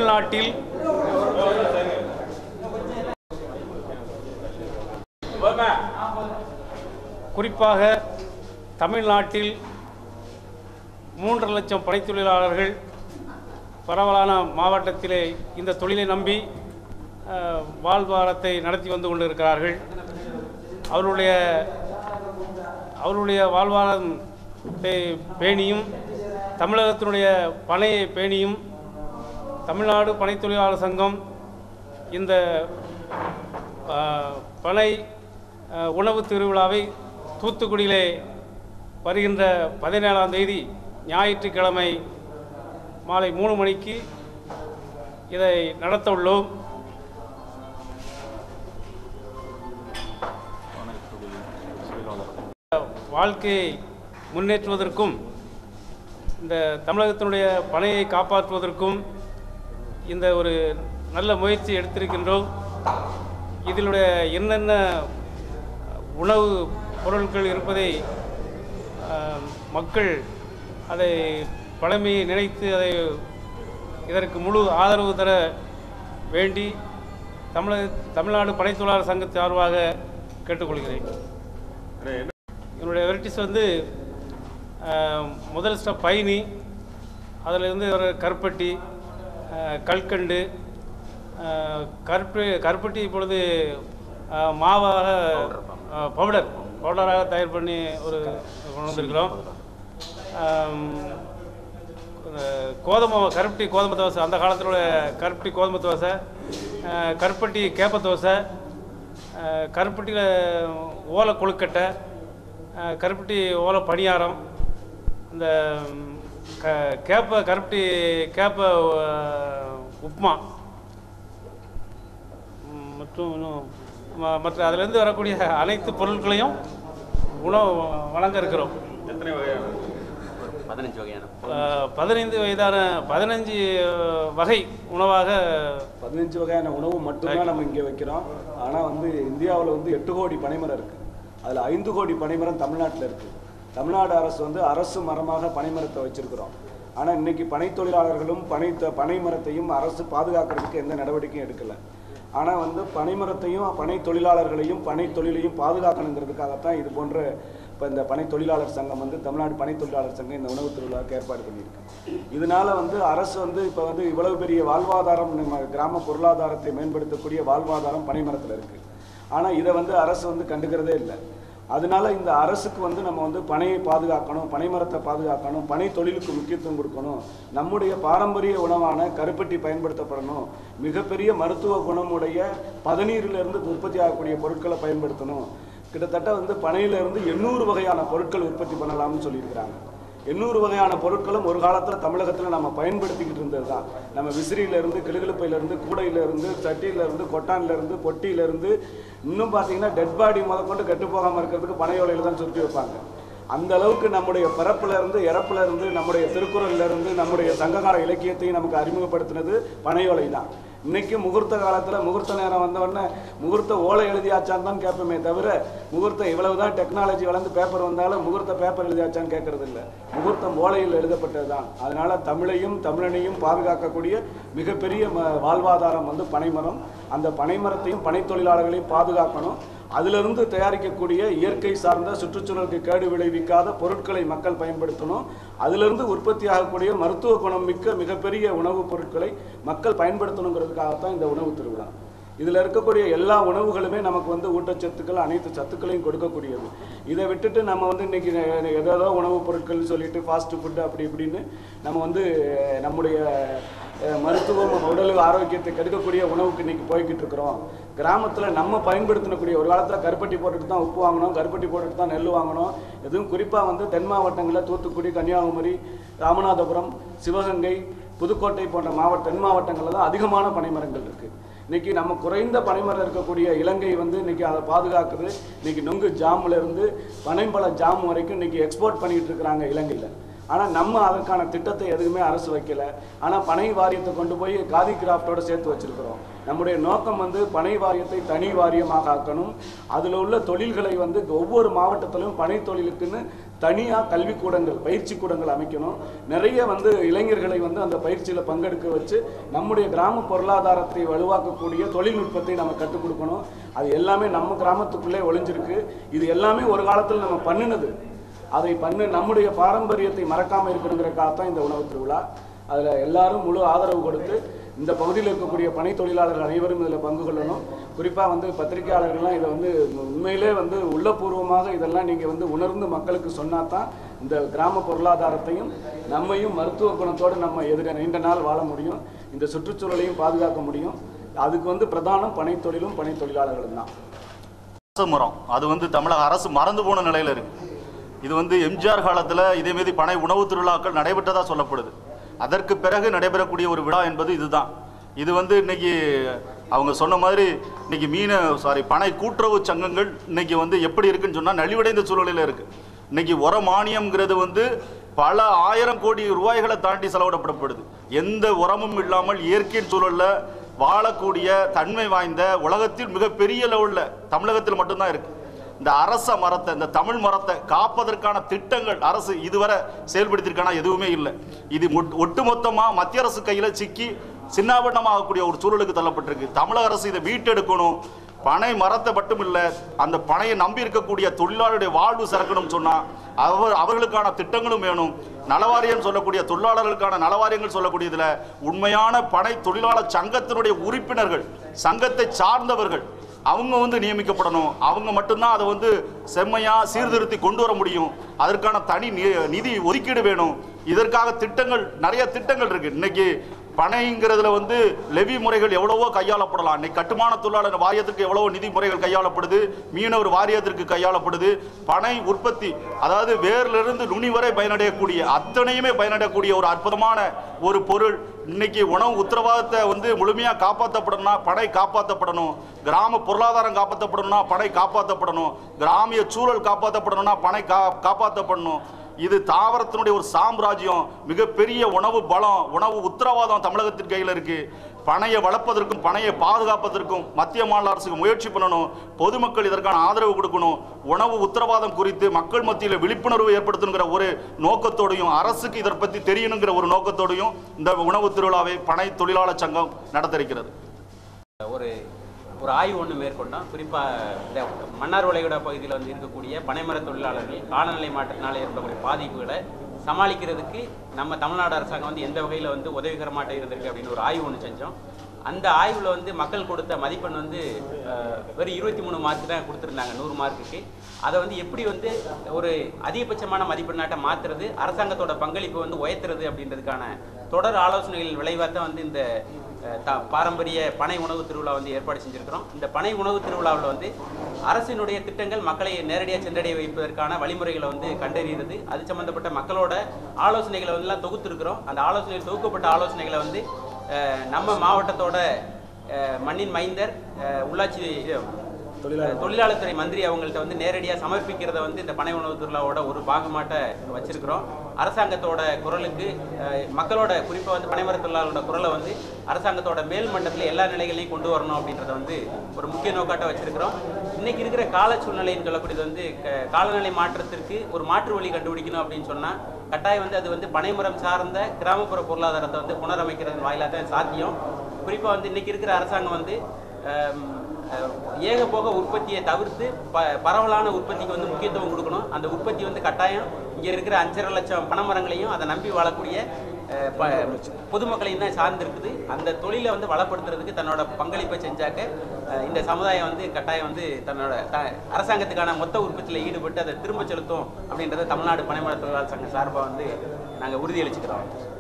தமிழ்நாட்டில் குறிப்பாக தமிழ்நாட்டில் மூன்று லட்சம் படைத்தொழிலாளர்கள் பரவலான மாவட்டத்திலே இந்த தொழிலை நம்பி அஹ், வாழ்வாரத்தை நடத்தி வந்து கொண்டிருக்கிறார்கள் அவருடைய அவருடைய வாழ்வாரத்தை பேணியும் தமிழகத்தினுடைய பனையை பேணியும் தமிழ்நாடு பனைத் தொழிலாளர் சங்கம் இந்த அஹ், பனை அஹ், உணவு திருவிழாவை தூத்துக்குடியிலே வருகின்ற பதினேழாம் தேதி ஞாயிற்றுக்கிழமை மாலை மூணு மணிக்கு இதை நடத்த உள்ளோம் வாழ்க்கையை முன்னேற்றுவதற்கும் இந்த தமிழகத்தினுடைய பணையை காப்பாற்றுவதற்கும் இந்த ஒரு நல்ல முயற்சி எடுத்திருக்கின்றோம் இதிலுடைய என்னென்ன உணவு பொருட்கள் இருப்பதை ஆஹ், மக்கள் அதை பழமையை நினைத்து அதை இதற்கு முழு ஆதரவு தர வேண்டி தமிழக தமிழ்நாடு பனைத்தொழிலாளர் சங்க சார்பாக கேட்டுக்கொள்கிறேன் என்னுடைய வெரைட்டிஸ் வந்து ஆஹ், முதல் ஸ்டெப் பயணி அதில் இருந்து ஒரு கருப்பட்டி ஆஹ், கல்கண்டு ஆஹ், கருப்பு கருப்பட்டி இப்பொழுது ஆஹ், மாவாக ஆஹ், பவுடர் பவுடராக தயார் பண்ணி ஒரு கொண்டு வந்திருக்கிறோம் ஆம், இந்த கோதுமை கருப்பட்டி கோதுமை தோசை அந்த காலத்தில் உள்ள கருப்பட்டி கோதுமை தோசை ஆஹ், கருப்பட்டி கேப்ப தோசை ஆஹ், கருப்பட்டியில் ஓலை கொழுக்கட்டை ஆஹ், கருப்பட்டி ஓலை பணியாரம் இந்த ம், க கேப்ப கருப்பட்டி கேப்ப ஆஹ், உப்புமா ம், மற்றும் இன்னும் ம- மற்ற அதிலிருந்து வரக்கூடிய அனைத்து பொருட்களையும் உணவு வழங்க இருக்கிறோம் எத்தனை வகையான பதினஞ்சு வகையான ஆஹ், பதினைந்து வயதான பதினஞ்சு வகை உணவாக பதினஞ்சு வகையான உணவு மட்டும்தான் நம்ம இங்கே வைக்கிறோம் ஆனால் வந்து இந்தியாவில் வந்து எட்டு கோடி பனைமரம் இருக்குது அதில் ஐந்து கோடி பனைமரம் தமிழ்நாட்டில் இருக்குது தமிழ்நாடு அரசு வந்து அரசு மரமாக பனைமரத்தை வச்சிருக்கிறோம் ஆனால் இன்னைக்கு பனை தொழிலாளர்களும் பனை த- பனை மரத்தையும் அரசு பாதுகாக்கிறதுக்கு எந்த நடவடிக்கையும் எடுக்கலை ஆனால் வந்து பனைமரத்தையும் பனை தொழிலாளர்களையும் பனை தொழிலையும் பாதுகாக்கணுங்கிறதுக்காகத்தான் இது போன்ற இப்போ இந்த பனை தொழிலாளர் சங்கம் வந்து தமிழ்நாடு பனை தொழிலாளர் சங்கம் இந்த உணவு திருவிழாவுக்கு ஏற்பாடு பண்ணியிருக்கு இதனால வந்து அரசு வந்து இப்போ வந்து இவ்வளவு பெரிய வாழ்வாதாரம் நம்ம கிராம பொருளாதாரத்தை மேம்படுத்தக்கூடிய வாழ்வாதாரம் பனைமரத்தில் இருக்கு ஆனால் இதை வந்து அரசு வந்து கண்டுக்கிறதே இல்லை அதனால இந்த அரசுக்கு வந்து நம்ம வந்து பனையை பாதுகாக்கணும் பனைமரத்தை பாதுகாக்கணும் பனை தொழிலுக்கு முக்கியத்துவம் கொடுக்கணும் நம்முடைய பாரம்பரிய உணவான கருப்பட்டி பயன்படுத்தப்படணும் மிகப்பெரிய மருத்துவ குணமுடைய பதநீரிலிருந்து உற்பத்தி ஆகக்கூடிய பொருட்களை பயன்படுத்தணும் கிட்டத்தட்ட வந்து பனையிலிருந்து எண்ணூறு வகையான பொருட்கள் உற்பத்தி பண்ணலாம்னு சொல்லியிருக்கிறாங்க எண்ணூறு வகையான பொருட்களும் ஒரு காலத்தில் தமிழகத்தில் நம்ம பயன்படுத்திக்கிட்டு இருந்தது தான் நம்ம விசிறியிலேருந்து கிளுகிழுப்பையிலேருந்து கூடையிலேருந்து சட்டியிலேருந்து கொட்டான்லேருந்து பொட்டியிலேருந்து இன்னும் பார்த்தீங்கன்னா டெட் பாடி முதற்கொண்டு கெட்டு போகாமல் இருக்கிறதுக்கு பனையோலையில் தான் சுற்றி வைப்பாங்க அந்த அளவுக்கு நம்முடைய பிறப்புல இருந்து இறப்புல இருந்து நம்முடைய திருக்குறள்ல இருந்து நம்முடைய சங்ககால இலக்கியத்தையும் நமக்கு அறிமுகப்படுத்தினது பனையோலை தான் இன்னைக்கு முகூர்த்த காலத்துல முகூர்த்த நேரம் வந்த உடனே முகூர்த்த ஓலை எழுதியாச்சான்னு தான் கேட்போமே தவிர முகூர்த்தம் இவ்வளவுதான் டெக்னாலஜி வளர்ந்து பேப்பர் வந்தாலும் முகூர்த்த பேப்பர் எழுதியாச்சான்னு கேட்கறது இல்லை முகூர்த்தம் ஓலையில் எழுதப்பட்டது தான் அதனால தமிழையும் தமிழனையும் பாதுகாக்கக்கூடிய மிகப்பெரிய ம- வாழ்வாதாரம் வந்து பனைமரம் அந்த பனைமரத்தையும் பனை தொழிலாளர்களையும் பாதுகாக்கணும் அதிலிருந்து தயாரிக்கக்கூடிய இயற்கை சார்ந்த சுற்றுச்சூழலுக்கு கேடு விளைவிக்காத பொருட்களை மக்கள் பயன்படுத்தணும் அதிலிருந்து உற்பத்தி ஆகக்கூடிய மருத்துவ குணம் மிக்க மிகப்பெரிய உணவுப் பொருட்களை மக்கள் பயன்படுத்தணுங்கிறதுக்காகத்தான் இந்த உணவு திருவிழா இதில் இருக்கக்கூடிய எல்லா உணவுகளுமே நமக்கு வந்து ஊட்டச்சத்துக்கள் அனைத்து சத்துக்களையும் கொடுக்கக்கூடியது இதை விட்டுட்டு நம்ம வந்து இன்னைக்கு ஏதோ உணவுப் பொருட்கள் சொல்லிட்டு ஃபாஸ்ட் ஃபுட்டு அப்படி இப்படின்னு நம்ம வந்து அஹ், நம்முடைய அஹ், மருத்துவம் உடல் ஆரோக்கியத்தை கெடுக்கக்கூடிய உணவுக்கு இன்னைக்கு போய்கிட்டு இருக்கிறோம் கிராமத்தில் நம்ம பயன்படுத்தக்கூடிய ஒரு காலத்தில் கருப்பட்டி போட்டுட்டு தான் உப்பு வாங்கணும் கருப்பட்டி போட்டுட்டு தான் நெல் வாங்கணும் எதுவும் குறிப்பாக வந்து தென் மாவட்டங்களில் தூத்துக்குடி கன்னியாகுமரி ராமநாதபுரம் சிவகங்கை புதுக்கோட்டை போன்ற மாவட்ட தென் மாவட்டங்களில் தான் அதிகமான பனைமரங்கள் இருக்குது இன்னைக்கு நம்ம குறைந்த பனைமரம் இருக்கக்கூடிய இலங்கை வந்து இன்னைக்கு அதை பாதுகாக்குது இன்னைக்கு நொங்கு ஜாம்ல இருந்து பனைம்பழ ஜாம் வரைக்கும் இன்னைக்கு எக்ஸ்போர்ட் பண்ணிட்டு இருக்கிறாங்க இலங்கையில் ஆனால் நம்ம அதற்கான திட்டத்தை எதுவுமே அரசு வைக்கல ஆனால் பனை வாரியத்தை கொண்டு போய் காதி கிராஃப்டோட சேர்த்து வச்சிருக்கிறோம் நம்முடைய நோக்கம் வந்து பனை வாரியத்தை தனி வாரியமாக ஆக்கணும் அதில் உள்ள தொழில்களை வந்து ஒவ்வொரு மாவட்டத்திலும் பனை தொழிலுக்குன்னு தனியாக கல்விக்கூடங்கள் பயிற்சி கூடங்கள் அமைக்கணும் நிறைய வந்து இளைஞர்களை வந்து அந்த பயிற்சியில் பங்கெடுக்க வச்சு நம்முடைய கிராம பொருளாதாரத்தை வலுவாக்கக்கூடிய தொழில்நுட்பத்தை நம்ம கற்றுக் கொடுக்கணும் அது எல்லாமே நம்ம கிராமத்துக்குள்ளே ஒளிஞ்சிருக்கு இது எல்லாமே ஒரு காலத்தில் நம்ம பண்ணினது அதை பண்ணு நம்முடைய பாரம்பரியத்தை மறக்காமல் இருக்கணுங்கிறக்காக தான் இந்த உணவு திருவிழா அதில் எல்லாரும் முழு ஆதரவு கொடுத்து இந்த பகுதியில் இருக்கக்கூடிய பணி தொழிலாளர்கள் அனைவரும் இதில் பங்கு கொள்ளணும் குறிப்பாக வந்து பத்திரிகையாளர்கள்லாம் இதை வந்து உண்மையிலே வந்து உள்ளபூர்வமாக இதெல்லாம் நீங்கள் வந்து உணர்ந்து மக்களுக்கு சொன்னா தான் இந்த கிராம பொருளாதாரத்தையும் நம்மையும் மருத்துவ குணத்தோடு நம்ம எதிர நீண்ட நாள் வாழ முடியும் இந்த சுற்றுச்சூழலையும் பாதுகாக்க முடியும் அதுக்கு வந்து பிரதானம் பனை தொழிலும் பனை தொழிலாளர்களும் தான் அரசு மரம் அது வந்து தமிழக அரசு மறந்து போன நிலையில் இருக்கு இது வந்து எம்ஜிஆர் காலத்தில் இதே மீது பனை உணவு திருவிழாக்கள் நடைபெற்றதா சொல்லப்படுது அதற்கு பிறகு நடைபெறக்கூடிய ஒரு விழா என்பது இதுதான் இது வந்து இன்னைக்கு அவங்க சொன்ன மாதிரி இன்னைக்கு மீன சாரி பனை கூட்டுறவு சங்கங்கள் இன்னைக்கு வந்து எப்படி இருக்குன்னு சொன்னால் நலிவடைந்த சூழலில் இருக்கு இன்னைக்கு உர மானியம்ங்கிறது வந்து பல ஆயிரம் கோடி ரூபாய்களை தாண்டி செலவிடப்படப்படுது எந்த உரமும் இல்லாமல் இயற்கையின் சூழலில் வாழக்கூடிய தன்மை வாய்ந்த உலகத்தில் மிகப்பெரிய லெவலில் தமிழகத்தில் மட்டும்தான் இருக்கு இந்த அரச மரத்தை இந்த தமிழ் மரத்தை காப்பதற்கான திட்டங்கள் அரசு இதுவரை செயல்படுத்தியிருக்கான எதுவுமே இல்லை இது ஒட்- ஒட்டுமொத்தமாக மத்திய அரசு கையில் சிக்கி சின்னாபண்ணமாகக்கூடிய ஒரு சூழலுக்கு தள்ளப்பட்டிருக்கு தமிழக அரசு இதை மீட்டெடுக்கணும் பனை மரத்தை மட்டும் இல்லை அந்த பனையை நம்பி இருக்கக்கூடிய தொழிலாளருடைய வாழ்வு சிறக்கணும்னு சொன்னால் அவர் அவர்களுக்கான திட்டங்களும் வேணும் நலவாரியம் சொல்லக்கூடிய தொழிலாளர்களுக்கான நலவாரியங்கள் சொல்லக்கூடியதில் உண்மையான பனை தொழிலாளர் சங்கத்தினுடைய உறுப்பினர்கள் சங்கத்தை சார்ந்தவர்கள் அவங்க வந்து நியமிக்கப்படணும் அவங்க மட்டும்தான் அதை வந்து செம்மையாக சீர்திருத்தி கொண்டு வர முடியும் அதற்கான தனி நி- நிதி ஒதுக்கீடு வேணும் இதற்காக திட்டங்கள் நிறைய திட்டங்கள் இருக்கு இன்னைக்கு பனைங்கிறதுல வந்து லெவி முறைகள் எவ்வளவோ கையாளப்படலாம் இன்னைக்கு கட்டுமான தொழிலாளர் வாரியத்திற்கு எவ்வளவோ நிதி முறைகள் கையாளப்படுது மீனவர் வாரியத்திற்கு கையாளப்படுது பனை உற்பத்தி அதாவது வேரிலிருந்து நுனி வரை பயனடையக்கூடிய அத்தனையுமே பயனடையக்கூடிய ஒரு அற்புதமான ஒரு பொருள் இன்னைக்கு உணவு உத்தரவாதத்தை வந்து முழுமையாக காப்பாற்றப்படணும்னா படை காப்பாற்றப்படணும் கிராம பொருளாதாரம் காப்பாற்றப்படணும்னா படை காப்பாற்றப்படணும் கிராமிய சூழல் காப்பாற்றப்படணும்னா பனை கா காப்பாற்றப்படணும் இது தாவரத்தினுடைய ஒரு சாம்ராஜ்யம் மிகப்பெரிய உணவு பலம் உணவு உத்தரவாதம் தமிழகத்தின் கையில் இருக்கு பனையை வளர்ப்பதற்கும் பனையை பாதுகாப்பதற்கும் மத்திய மாநில அரசுக்கு முயற்சி பண்ணணும் பொதுமக்கள் இதற்கான ஆதரவு கொடுக்கணும் உணவு உத்தரவாதம் குறித்து மக்கள் மத்தியில் விழிப்புணர்வு ஏற்படுத்தணுங்கிற ஒரு நோக்கத்தோடையும் அரசுக்கு இதை பற்றி தெரியணுங்கிற ஒரு நோக்கத்தோடையும் இந்த உணவு திருவிழாவை பனை தொழிலாளர் சங்கம் நடத்திருக்கிறது ஒரு ஒரு ஆய்வு ஒன்று மேற்கொண்டோம் குறிப்பாக இந்த மன்னார் வளைகுடா பகுதியில் வந்து இருக்கக்கூடிய பனைமர தொழிலாளர்கள் காலநிலை மாற்றத்தினால ஏற்படக்கூடிய பாதிப்புகளை சமாளிக்கிறதுக்கு நம்ம தமிழ்நாடு அரசாங்கம் வந்து எந்த வகையில் வந்து உதவிகரமாட்ட இருந்திருக்கு அப்படின்னு ஒரு ஆய்வு ஒன்று செஞ்சோம் அந்த ஆய்வில் வந்து மக்கள் கொடுத்த மதிப்பெண் வந்து அஹ், வெறும் இருபத்தி மூணு மார்க் தான் கொடுத்துருந்தாங்க நூறு மார்க்குக்கு அதை வந்து எப்படி வந்து ஒரு அதிகபட்சமான மதிப்பெண்ணாட்ட மாற்றுறது அரசாங்கத்தோட பங்களிப்பை வந்து உயர்த்துறது அப்படின்றதுக்கான தொடர் ஆலோசனைகள் விளைவாக தான் வந்து இந்த அஹ், த பாரம்பரிய பனை உணவு திருவிழா வந்து ஏற்பாடு செஞ்சுருக்கிறோம் இந்த பனை உணவு திருவிழாவில் வந்து அரசினுடைய திட்டங்கள் மக்களை நேரடியாக சென்றடைய வைப்பதற்கான வழிமுறைகளை வந்து கண்டறிகிறது அது சம்மந்தப்பட்ட மக்களோட ஆலோசனைகளை வந்து எல்லாம் தொகுத்துருக்கிறோம் அந்த ஆலோசனைகள் தொகுக்கப்பட்ட ஆலோசனைகளை வந்து அஹ், நம்ம மாவட்டத்தோட அஹ், மண்ணின் மைந்தர் அஹ், உள்ளாட்சி இது, தொழிலாளர் தொழிலாளர் துறை மந்திரி அவங்கள்ட்ட வந்து நேரடியாக சமர்ப்பிக்கிறத வந்து இந்த பனை உணவு திருவிழாவோட ஒரு பாகமாட்ட வச்சிருக்கிறோம் அரசாங்கத்தோட குரலுக்கு அஹ், மக்களோட குறிப்பாக வந்து பனைமர தொழிலாளரோட குரலை வந்து அரசாங்கத்தோட மேல் மட்டத்தில் எல்லா நிலைகளையும் கொண்டு வரணும் அப்படின்றத வந்து ஒரு முக்கிய நோக்காட்ட வச்சிருக்கிறோம் இன்னைக்கு இருக்கிற கால சூழ்நிலைன்னு சொல்லக்கூடியது வந்து க- காலநிலை மாற்றத்திற்கு ஒரு மாற்று வழி கண்டுபிடிக்கணும் அப்படின்னு சொன்னால் கட்டாயம் வந்து அது வந்து பனைமரம் சார்ந்த கிராமப்புற பொருளாதாரத்தை வந்து புனரமைக்கிறதன் வாயிலாக தான் சாத்தியம் குறிப்பாக வந்து இன்னைக்கு இருக்கிற அரசாங்கம் வந்து அஹ், அஹ், ஏகபோக உற்பத்தியை தவிர்த்து ப பரவலான உற்பத்திக்கு வந்து முக்கியத்துவம் கொடுக்கணும் அந்த உற்பத்தி வந்து கட்டாயம் இங்கே இருக்கிற அஞ்சரை லட்சம் பனைமரங்களையும் அதை நம்பி வாழக்கூடிய அஹ், ப பொதுமக்களையும் தான் சார்ந்திருக்குது அந்த தொழிலை வந்து வளப்படுத்துறதுக்கு தன்னோட பங்களிப்பை செஞ்சாக்க அஹ், இந்த சமுதாயம் வந்து கட்டாயம் வந்து தன்னோட த அரசாங்கத்துக்கான மொத்த உற்பத்தியில் ஈடுபட்டு அதை திரும்ப செலுத்தும் அப்படின்றத தமிழ்நாடு பனைமர தொழிலாளர் சங்க சார்பாக வந்து நாங்கள் உறுதியளிச்சுக்கிறோம்